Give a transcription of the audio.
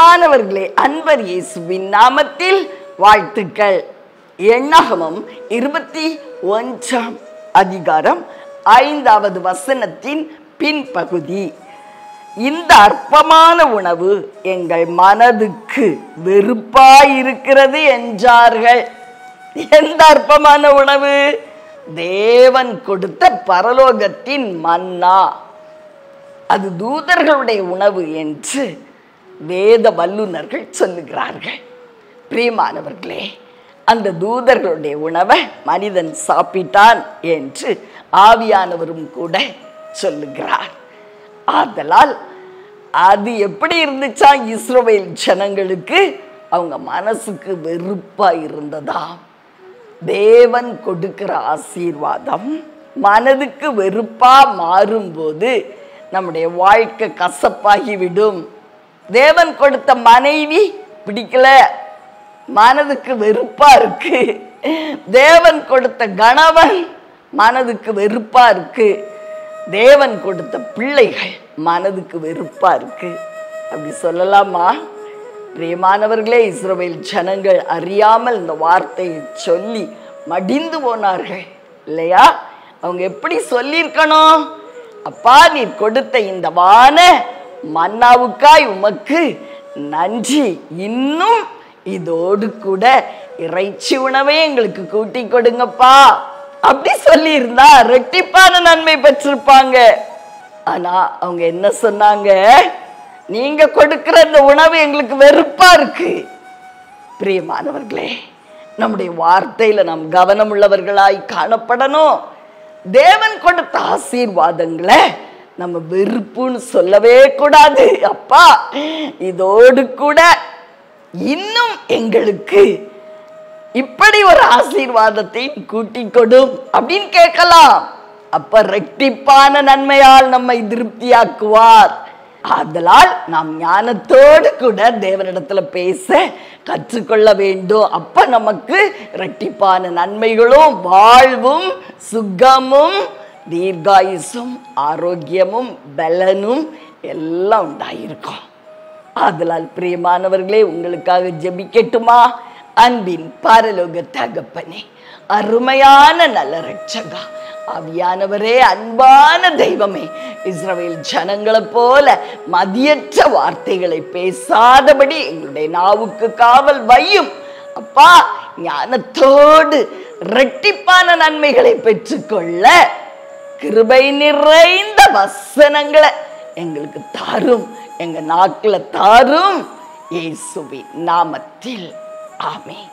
பிரியமானவர்களே அன்பர் இயேசுவின் நாமத்தில் வாழ்த்துக்கள் எண்ணாகமம் இருபத்தி ஒன்றாம் அதிகாரம் ஐந்தாவது வசனத்தின் பின்பகுதி இந்த அற்பமான உணவு எங்கள் மனதுக்கு வெறுப்பாயிருக்கிறது என்றார்கள் எந்த அற்பமான உணவு தேவன் கொடுத்த பரலோகத்தின் மன்னா அது தூதர்களுடைய உணவு என்று வேத வல்லுநர்கள் சொல்லுகிறார்கள் பிரியமானவர்களே அந்த தூதர்களுடைய உணவை மனிதன் சாப்பிட்டான் என்று ஆவியானவரும் கூட சொல்லுகிறார் ஆதலால் அது எப்படி இருந்துச்சா இஸ்ரோவேல் ஜனங்களுக்கு அவங்க மனசுக்கு வெறுப்பா இருந்ததாம் தேவன் கொடுக்கிற ஆசீர்வாதம் மனதுக்கு வெறுப்பா மாறும்போது நம்முடைய வாழ்க்கை கசப்பாகிவிடும் தேவன் கொடுத்த மனைவி பிடிக்கல மனதுக்கு வெறுப்பா இருக்கு தேவன் கொடுத்த கணவன் மனதுக்கு வெறுப்பா இருக்கு தேவன் கொடுத்த பிள்ளைகள் மனதுக்கு வெறுப்பா இருக்கு அப்படி சொல்லலாமா பிரியமானவர்களே இஸ்ரவேல் ஜனங்கள் அறியாமல் இந்த வார்த்தையை சொல்லி மடிந்து போனார்கள் இல்லையா அவங்க எப்படி சொல்லியிருக்கணும் அப்பா நீர் கொடுத்த இந்த வான மன்னாவுக்காய் உமக்கு நன்றி இன்னும் இதோடு கூட இறைச்சி உணவை எங்களுக்கு கூட்டி கொடுங்கப்பா அப்படி சொல்லியிருந்தா ரெட்டிப்பான நன்மை பெற்றிருப்பாங்க ஆனா அவங்க என்ன சொன்னாங்க நீங்க கொடுக்கிற இந்த உணவு எங்களுக்கு வெறுப்பா இருக்கு பிரியமானவர்களே நம்முடைய வார்த்தையில நாம் கவனம் உள்ளவர்களாய் காணப்படணும் தேவன் கொடுத்த ஆசீர்வாதங்களை நம்ம வெறுப்புன்னு சொல்லவே கூடாது அப்பா இதோடு கூட இன்னும் எங்களுக்கு இப்படி ஒரு ஆசீர்வாதத்தை கூட்டிக் கொடும் அப்படின்னு கேட்கலாம் அப்ப ரெட்டிப்பான நன்மையால் நம்மை திருப்தியாக்குவார் ஆதலால் நாம் ஞானத்தோடு கூட தேவனிடத்துல பேச கற்றுக்கொள்ள வேண்டும் அப்ப நமக்கு இரட்டிப்பான நன்மைகளும் வாழ்வும் சுகமும் தீர்காயுசும் ஆரோக்கியமும் பலனும் எல்லாம் உண்டாயிருக்கும் ஆதலால் பிரியமானவர்களே உங்களுக்காக ஜெபிக்கட்டுமா அன்பின் பரலோக தகப்பனே அருமையான நல்ல ரட்சகா ஆவியானவரே அன்பான தெய்வமே இஸ்ரவேல் ஜனங்களைப் போல மதியற்ற வார்த்தைகளை பேசாதபடி எங்களுடைய நாவுக்கு காவல் வையும் அப்பா ஞானத்தோடு இரட்டிப்பான நன்மைகளை பெற்றுக்கொள்ள கிருபை நிறைந்த வசனங்களை எங்களுக்கு தாரும் எங்க நாக்குல தாரும் இயேசுவின் நாமத்தில் ஆமென்